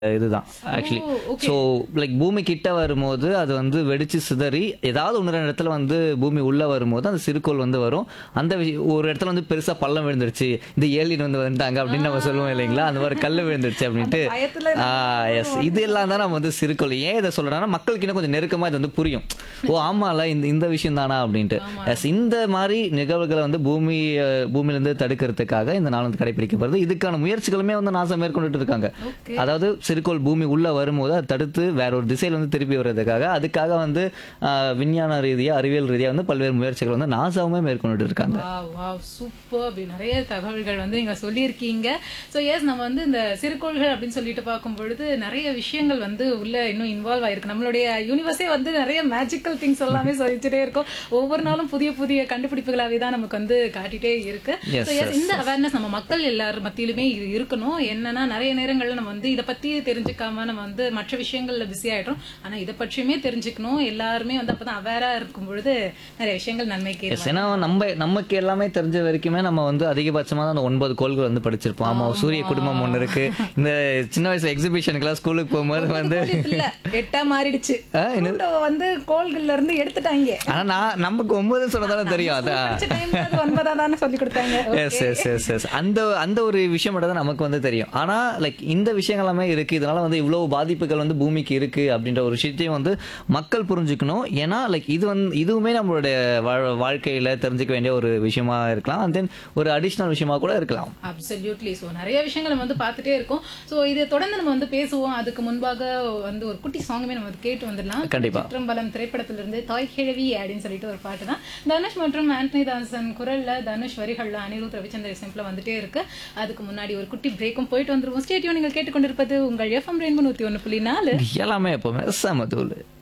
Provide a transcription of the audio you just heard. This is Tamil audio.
இதுதான் actually oh, okay. So like பூமி கிட்ட வரும்போது அது வந்து வெடிச்சு சிதறி ஏதாவது ஒன்று ரெண்டு இடத்துல வந்து பூமி உள்ள வரும்போது அந்த சிறுகோள் வந்து வரும் அந்த விஷயம் ஒரு இடத்துல வந்து பெருசா பள்ளம் விழுந்துருச்சு இந்த ஏலியன் வந்து வந்துட்டாங்க அப்படின்னு நம்ம சொல்லுவோம் இல்லைங்களா அந்த மாதிரி கல் விழுந்துருச்சு அப்படின்ட்டு அந்த பயத்துல நம்ம எஸ் இது எல்லாம் தான் நம்ம வந்து சிறுகோள் ஏன் இதை சொல்றேன்னா மக்களுக்கு இன்னும் கொஞ்சம் நெருக்கமா இது வந்து புரியும் ஓ ஆமால இந்த இந்த விஷயம் தானா அப்படின்ட்டு எஸ் இந்த மாதிரி நிகழ்வுகளை வந்து பூமி அஹ், பூமியிலிருந்து தடுக்கிறதுக்காக இந்த நாள் வந்து கடைபிடிக்கப்படுது இதுக்கான முயற்சிகளுமே வந்து நாசா மேற்கொண்டுட்டு இருக்காங்க Okay. அதாவது சிறுகோள் பூமி உள்ள வரும்போது அதை தடுத்து வேற ஒரு திசையில வந்து திருப்பி வர்றதுக்காக அதுக்காக வந்து ஆஹ், விஞ்ஞான ரீதியா அறிவியல் ரீதியா வந்து பல்வேறு முயற்சிகள் வந்து நாசாவுமே மேற்கொண்டுட்டு இருக்காங்க வாவ் வாவ் சூப்பர் அப்படி நிறைய தகவல்கள் வந்து நீங்க சொல்லியிருக்கீங்க ஸோ எஸ் நம்ம வந்து இந்த சிறுகோள்கள் அப்படின்னு சொல்லிட்டு பார்க்கும் பொழுது நிறைய விஷயங்கள் வந்து உள்ள இன்னும் இன்வால்வ் ஆயிருக்கு நம்மளுடைய யூனிவர்ஸே வந்து நிறைய மேஜிக்கல் திங்ஸ் எல்லாமே சொல்லிச்சுட்டே இருக்கும் ஒவ்வொரு நாளும் புதிய புதிய கண்டுபிடிப்புகளாவே தான் நமக்கு வந்து காட்டிட்டே இருக்கு Yes, So, yes, இந்த அவேர்னஸ் நம்ம மக்கள் எல்லார் மத்தியிலுமே இது இருக்கணும் என்னன்னா நிறைய நேரங்கள்ல நம்ம வந்து இதை பத்தி தெரிஞ்சுக்காம நம்ம வந்து மற்ற விஷயங்கள்ல பிஸி ஆயிடுறோம் ஆனா இதை பற்றியுமே தெரிஞ்சுக்கணும் எல்லாருமே வந்து அப்பதான் அவேரா இருக்கும் பொழுது நிறைய விஷயங்கள் நன்மைக்கு எஸ் ஏன்னா நம்ம நமக்கு எல்லாமே தெரிஞ்ச வரைக்குமே நம்ம வந்து அதிகபட்சமா தான் அந்த ஒன்பது கோள்கள் வந்து படிச்சிருப்போம் ஆமா சூரிய குடும்பம் ஒண்ணு இருக்கு இந்த சின்ன வயசுல எக்ஸிபிஷனுக்குலாம் ஸ்கூலுக்கு போகும்போது வந்து இல்ல எட்டா மாறிடுச்சு ஆ, Pluto வந்து கோள்கள்ல இருந்து எடுத்துட்டாங்க ஆனா நான் நமக்கு ஒன்பது சொன்னதால தெரியும் அதான் படிச்ச டைம்ல அது ஒன்பதா தானே சொல்லி கொடுத்தாங்க எஸ் எஸ் எஸ் எஸ் அந்த அந்த ஒரு விஷயம் மட்டும் தான் நமக்கு வந்து தெரியும் ஆனா லைக் இந்த விஷயங்கள் எல்லாமே இருக்கு இதனால வந்து இவ்வளவு பாதிப்புகள் வந்து பூமிக்கு இருக்கு அப்படின்ற ஒரு விஷயத்தையும் வந்து மக்கள் புரிஞ்சுக்கணும் ஏன்னா லைக் இது வந்து இதுவுமே நம்மளுடைய வாழ்- வாழ்க்கையில தெரிஞ்சுக்க வேண்டிய ஒரு விஷயமா இருக்கலாம் அண்ட் தென் ஒரு அடிஷ்னல் விஷயமா கூட இருக்கலாம் அப்சல்யூட்லி ஸோ நிறைய விஷயங்கள் நம்ம வந்து பார்த்துட்டே இருக்கோம் ஸோ இதை தொடர்ந்து நம்ம வந்து பேசுவோம் அதுக்கு முன்பாக வந்து ஒரு குட்டி சாங்குமே நம்ம வந்து கேட்டு வந்துடலாம் கண்டிப்பா. சிற்றம்பலம் திரைப்படத்திலிருந்து தாய் கிழவி அப்படின்னு சொல்லிட்டு ஒரு பாட்டு தான் தனுஷ் மற்றும் ஆண்டனி தாசன் குரல்ல தனுஷ் வரிகள்ல அனிருத் ரவிச்சந்திர சிம்பிள் வந்துட்டே இருக்கு அதுக்கு முன்னாடி ஒரு குட்டி பிரேக்கும் போயிட்டு வந்துருவோம் ஸ்டேடியோ நீங்கள் கேட்டுக்கொண்டிருப்பது உங்கள் எஃப்எம் ரெயின்போ நூத்தி ஒன்று புள்ளி நாலு எல்லாமே எப்பவுமே செம தூள்